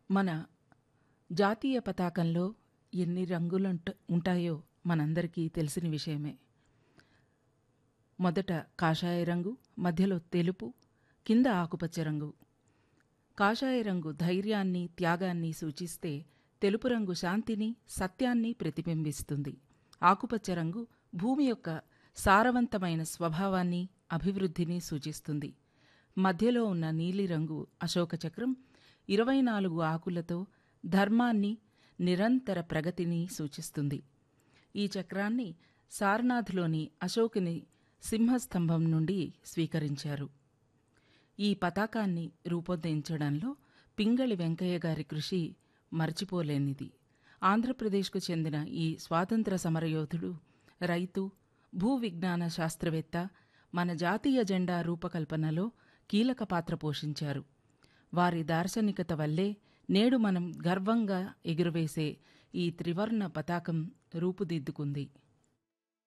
మన జాతీయ పతాకంలో ఎన్ని రంగులుంట ఉంటాయో మనందరికీ తెలిసిన విషయమే మొదట కాషాయ రంగు మధ్యలో తెలుపు కింద ఆకుపచ్చ రంగు కాషాయ రంగు ధైర్యాన్ని త్యాగాన్ని సూచిస్తే తెలుపు రంగు శాంతిని సత్యాన్ని ప్రతిబింబిస్తుంది ఆకుపచ్చ రంగు భూమి యొక్క సారవంతమైన స్వభావాన్ని అభివృద్ధిని సూచిస్తుంది మధ్యలో ఉన్న నీలిరంగు అశోక చక్రం ఇరవై నాలుగు ఆకులతో ధర్మాన్ని నిరంతర ప్రగతిని సూచిస్తుంది ఈ చక్రాన్ని సారనాథ్లోని అశోకుని సింహస్తంభం నుండి స్వీకరించారు ఈ పతాకాన్ని రూపొందించడంలో పింగళి వెంకయ్య గారి కృషి మర్చిపోలేనిది ఆంధ్రప్రదేశ్కు చెందిన ఈ స్వాతంత్ర సమరయోధుడు రైతు భూ విజ్ఞాన శాస్త్రవేత్త మన జాతీయ జెండా రూపకల్పనలో కీలక పాత్ర పోషించారు వారి దార్శనికత వల్లే నేడు మనం గర్వంగా ఎగురవేసే ఈ త్రివర్ణ పతాకం రూపుదిద్దుకుంది